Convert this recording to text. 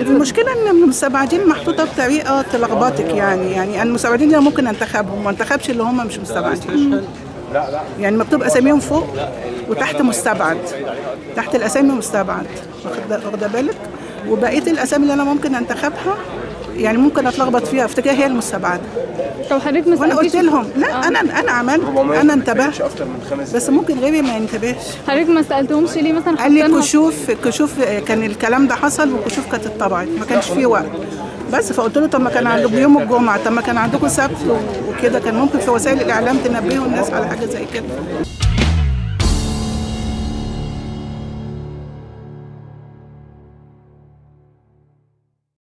المشكله ان المستبعدين محطوطه بطريقه تلخبطك يعني يعني المستبعدين دي ممكن انتخبهم ما انتخبش اللي هم مش مستبعدين يعني مكتوب اساميهم فوق وتحت مستبعد تحت الاسامي مستبعد واخد- واخده بالك وبقيه الاسامي اللي انا ممكن انتخبها يعني ممكن اتلخبط فيها افتكرها هي المستبعده طب حضرتك ما وانا قلت سالتيش لهم لا انا انا عملت انا انتبهت اكتر من خمس بس ممكن غيري ما ينتبهش حضرتك ما سالتهمش ليه مثلا قال لي حاطينها- كشوف كشوف كان الكلام ده حصل وكشوف كانت اتطبعت ما كانش فيه وقت بس فقلت له طب ما كان عندكم يوم الجمعه طب ما كان عندكم سبت و- وكده كان ممكن في وسائل الاعلام تنبهوا الناس على حاجه زي كده